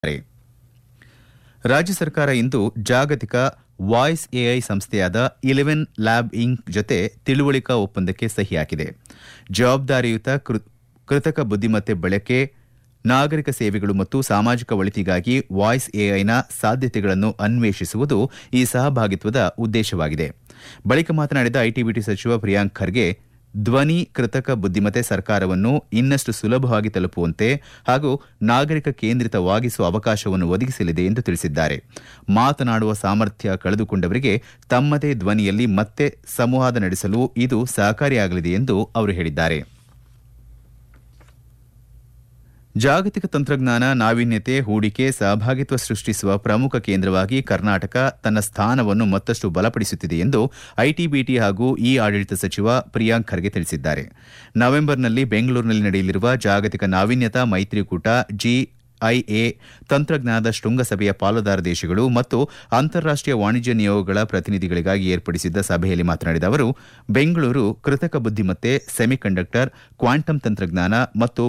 ರಾಜ್ಯ ಸರ್ಕಾರ ಇಂದು ಜಾಗತಿಕ ವಾಯ್ಸ್ ಎಐ ಸಂಸ್ಥೆಯಾದ ಇಲೆವೆನ್ ಲ್ಯಾಬ್ ಇಂಕ್ ಜೊತೆ ತಿಳುವಳಿಕಾ ಒಪ್ಪಂದಕ್ಕೆ ಸಹಿ ಹಾಕಿದೆ ಜವಾಬ್ದಾರಿಯುತ ಕೃ- ಕೃತಕ ಬುದ್ದಿಮತ್ತೆ ಬಳಕೆ ನಾಗರಿಕ ಸೇವೆಗಳು ಮತ್ತು ಸಾಮಾಜಿಕ ಒಳಿತಿಗಾಗಿ ವಾಯ್ಸ್ ಎಐನ ಸಾಧ್ಯತೆಗಳನ್ನು ಅನ್ವೇಷಿಸುವುದು ಈ ಸಹಭಾಗಿತ್ವದ ಉದ್ದೇಶವಾಗಿದೆ ಬಳಿಕ ಮಾತನಾಡಿದ ಐಟಿ ಬಿಟಿ ಸಚಿವ ಪ್ರಿಯಾಂಕ್ ಖರ್ಗೆ ಧ್ವನಿ ಕೃತಕ ಬುದ್ದಿಮತ್ತೆ ಸರ್ಕಾರವನ್ನು ಇನ್ನಷ್ಟು ಸುಲಭವಾಗಿ ತಲುಪುವಂತೆ ಹಾಗೂ ನಾಗರಿಕ ಕೇಂದ್ರಿತವಾಗಿಸುವ ಅವಕಾಶವನ್ನು ಒದಗಿಸಲಿದೆ ಎಂದು ತಿಳಿಸಿದ್ದಾರೆ ಮಾತನಾಡುವ ಸಾಮರ್ಥ್ಯ ಕಳೆದುಕೊಂಡವರಿಗೆ ತಮ್ಮದೇ ಧ್ವನಿಯಲ್ಲಿ ಮತ್ತೆ ಸಂವಾದ ನಡೆಸಲು ಇದು ಸಹಕಾರಿಯಾಗಲಿದೆ ಎಂದು ಅವರು ಹೇಳಿದ್ದಾರೆ ಜಾಗತಿಕ ತಂತ್ರಜ್ಞಾನ ನಾವೀನ್ಯತೆ ಹೂಡಿಕೆ ಸಹಭಾಗಿತ್ವ ಸೃಷ್ಟಿಸುವ ಪ್ರಮುಖ ಕೇಂದ್ರವಾಗಿ ಕರ್ನಾಟಕ ತನ್ನ ಸ್ಥಾನವನ್ನು ಮತ್ತಷ್ಟು ಬಲಪಡಿಸುತ್ತಿದೆ ಎಂದು ಐಟಿ ಬಿಟಿ ಹಾಗೂ ಇ ಆಡಳಿತ ಸಚಿವ ಪ್ರಿಯಾಂಕ್ ಖರ್ಗೆ ತಿಳಿಸಿದ್ದಾರೆ ನವೆಂಬರ್ನಲ್ಲಿ ಬೆಂಗಳೂರಿನಲ್ಲಿ ನಡೆಯಲಿರುವ ಜಾಗತಿಕ ನಾವೀನ್ಯತಾ ಮೈತ್ರಿಕೂಟ ಜಿಐಎ ತಂತ್ರಜ್ಞಾನದ ಶೃಂಗಸಭೆಯ ಪಾಲುದಾರ ದೇಶಗಳು ಮತ್ತು ಅಂತಾರಾಷ್ಟೀಯ ವಾಣಿಜ್ಯ ನಿಯೋಗಗಳ ಪ್ರತಿನಿಧಿಗಳಿಗಾಗಿ ಏರ್ಪಡಿಸಿದ್ದ ಸಭೆಯಲ್ಲಿ ಮಾತನಾಡಿದ ಅವರು ಬೆಂಗಳೂರು ಕೃತಕ ಬುದ್ದಿಮತ್ತೆ ಸೆಮಿಕಂಡಕ್ಟರ್ ಕ್ವಾಂಟಮ್ ತಂತ್ರಜ್ಞಾನ ಮತ್ತು